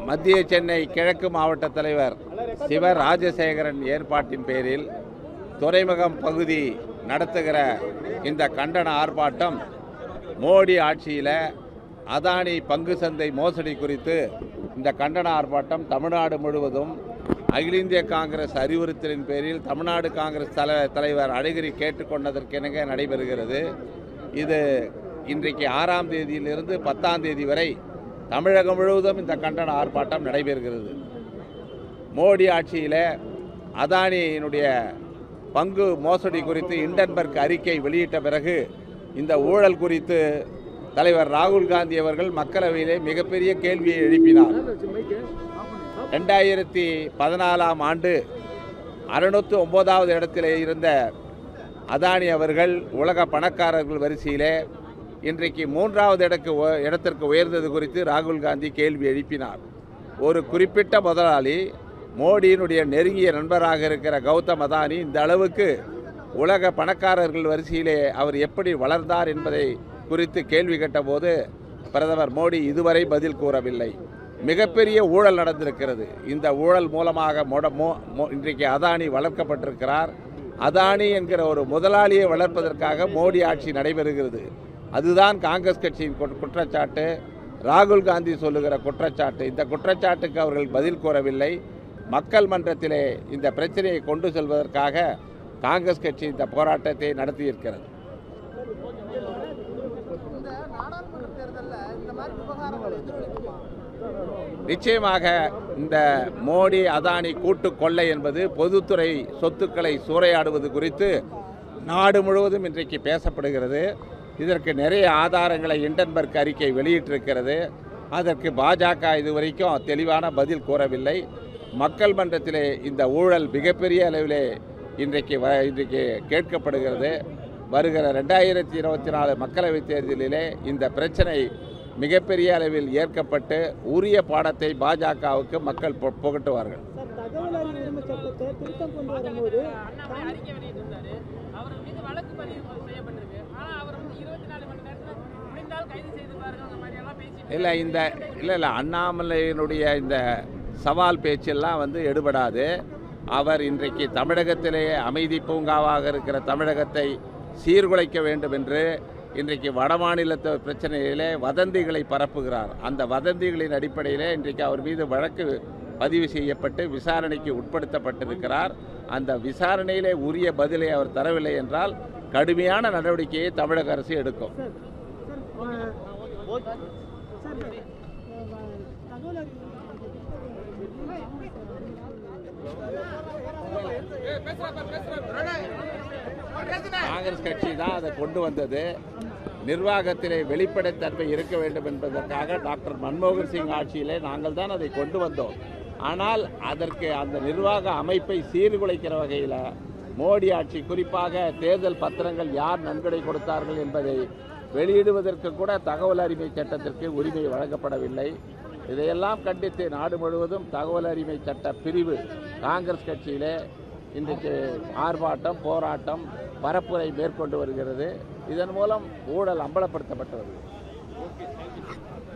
மத்திய சென்னை கிழக்கு மாவட்ட தலைவர் சிவ ராஜசேகரன் ஏற்பாட்டின் பேரில் துறைமுகம் பகுதி நடத்துகிற இந்த கண்டன ஆர்ப்பாட்டம் மோடி ஆட்சியில் அதானி பங்கு சந்தை மோசடி குறித்து இந்த கண்டன ஆர்ப்பாட்டம் தமிழ்நாடு முழுவதும் அகில இந்திய காங்கிரஸ் அறிவுறுத்தலின் பேரில் தமிழ்நாடு காங்கிரஸ் தலை தலைவர் அழகிரி கேட்டுக்கொண்டதற்கெனக நடைபெறுகிறது இது இன்றைக்கு ஆறாம் தேதியிலிருந்து பத்தாம் தேதி வரை தமிழகம் முழுவதும் இந்த கண்டன ஆர்ப்பாட்டம் நடைபெறுகிறது மோடி ஆட்சியில் அதானியினுடைய பங்கு மோசடி குறித்து இண்டன்பர்க் அறிக்கை வெளியிட்ட பிறகு இந்த ஊழல் குறித்து தலைவர் ராகுல் காந்தி அவர்கள் மக்களவையிலே மிகப்பெரிய கேள்வியை எழுப்பினார் ரெண்டாயிரத்தி பதினாலாம் ஆண்டு அறுநூற்று ஒன்பதாவது இடத்திலே இருந்த அதானி அவர்கள் உலக பணக்காரர்கள் வரிசையிலே இன்றைக்கு மூன்றாவது இடக்கு உ- இடத்திற்கு உயர்ந்தது குறித்து ராகுல் காந்தி கேள்வி எழுப்பினார் ஒரு குறிப்பிட்ட முதலாளி மோடியினுடைய நெருங்கிய நண்பராக இருக்கிற கௌதம் அதானி இந்த அளவுக்கு உலக பணக்காரர்கள் வரிசையிலே அவர் எப்படி வளர்ந்தார் என்பதை குறித்து கேள்வி கேட்டபோது பிரதமர் மோடி இதுவரை பதில் கூறவில்லை மிகப்பெரிய ஊழல் நடந்திருக்கிறது இந்த ஊழல் மூலமாக மொட மோ மோ- இன்றைக்கு அதானி வளர்க்கப்பட்டிருக்கிறார் அதானி என்கிற ஒரு முதலாளியை வளர்ப்பதற்காக மோடி ஆட்சி நடைபெறுகிறது அதுதான் காங்கிரஸ் கட்சியின் குற்ற- குற்றச்சாட்டு ராகுல் காந்தி சொல்லுகிற குற்றச்சாட்டு இந்த குற்றச்சாட்டுக்கு அவர்கள் பதில் கூறவில்லை மக்கள் மன்றத்திலே இந்த பிரச்சனையை கொண்டு செல்வதற்காக காங்கிரஸ் கட்சி இந்த போராட்டத்தை நடத்தியிருக்கிறது இந்த நாடாளுமன்ற தேர்தலில் இந்த மாதிரி விவகாரங்கள் எதிரொலிக்குமா நிச்சயமாக இந்த மோடி அதானி கூட்டு கொள்ளை என்பது பொதுத்துறை சொத்துக்களை சூறையாடுவது குறித்து நாடு முழுவதும் இன்றைக்கு பேசப்படுகிறது இதற்கு நிறைய ஆதாரங்களை இண்டன்பர்க் அறிக்கை வெளியிட்டிருக்கிறது அதற்கு பாஜக இதுவரைக்கும் தெளிவான பதில் கூறவில்லை மக்கள் மன்றத்திலே இந்த ஊழல் மிகப்பெரிய அளவிலே இன்றைக்கு வ இன்றைக்கு கேட்கப்படுகிறது வருகிற ரெண்டாயிரத்தி இருபத்தி நாலு மக்களவைத் தேர்தலிலே இந்த பிரச்சனை மிகப்பெரிய அளவில் ஏற்கப்பட்டு உரிய பாடத்தை பாஜகவுக்கு மக்கள் பு- புகட்டுவார்கள் சார் தகவல் அறிவு உரிமை சட்டத்தை திருத்தம் கொண்டு வரும்போது அண்ணாமலை அறிக்கை வெளியிட்டிருந்தாரு அவர் மீது வழக்கு பதிவு செய்யப்பட்டிருக்கு ஆனா அவர் வந்து இருபத்தி நாலு மணி நேரத்துல முடிந்தால் கைது செய்து பாருங்க அந்த மாதிரி எல்லாம் பேசிட்டு இல்லை இந்த இல்லை இல்லை அண்ணாமலையினுடைய இந்த சவால் பேச்செல்லாம் வந்து எடுபடாது அவர் இன்றைக்கு தமிழகத்திலே அமைதி பூங்காவாக இருக்கிற தமிழகத்தை சீர்குலைக்க வேண்டும் என்று இன்றைக்கு வடமாநிலத்து பிரச்சனையிலே வதந்திகளை பரப்புகிறார் அந்த வதந்திகளின் அடிப்படையிலே இன்றைக்கு அவர் மீது வழக்கு பதிவு செய்யப்பட்டு விசாரணைக்கு உட்படுத்தப்பட்டிருக்கிறார் அந்த விசாரணையிலே உரிய பதிலை அவர் தரவில்லை என்றால் கடுமையான நடவடிக்கையை தமிழக அரசு எடுக்கும் சார் சார் ஆ, சார் ஆ, தகவல் அறிவு காங்கிரஸ் கட்சி தான் அதை கொண்டு வந்தது நிர்வாகத்திலே வெளிப்படைத்தன்மை இருக்க வேண்டும் என்பதற்காக டாக்டர் மன்மோகன் சிங் ஆட்சியிலே நாங்கள் தான் அதை கொண்டு வந்தோம் ஆனால் அதற்கு அந்த நிர்வாக அமைப்பை சீர்குலைக்கிற வகையில் மோடி ஆட்சி குறிப்பாக தேர்தல் பத்திரங்கள் யார் நன்கொடை கொடுத்தார்கள் என்பதை வெளியிடுவதற்கு கூட தகவல் அறிமை சட்டத்திற்கு உரிமை வழங்கப்படவில்லை இதையெல்லாம் கண்டித்து நாடு முழுவதும் தகவல் அறிமை சட்ட பிரிவு காங்கிரஸ் கட்சியிலே இன்றைக்கு ஆர்ப்பாட்டம் போராட்டம் பரப்புரை மேற்கொண்டு வருகிறது இதன் மூலம் ஊழல் அம்பலப்படுத்தப்பட்டு வருகிறது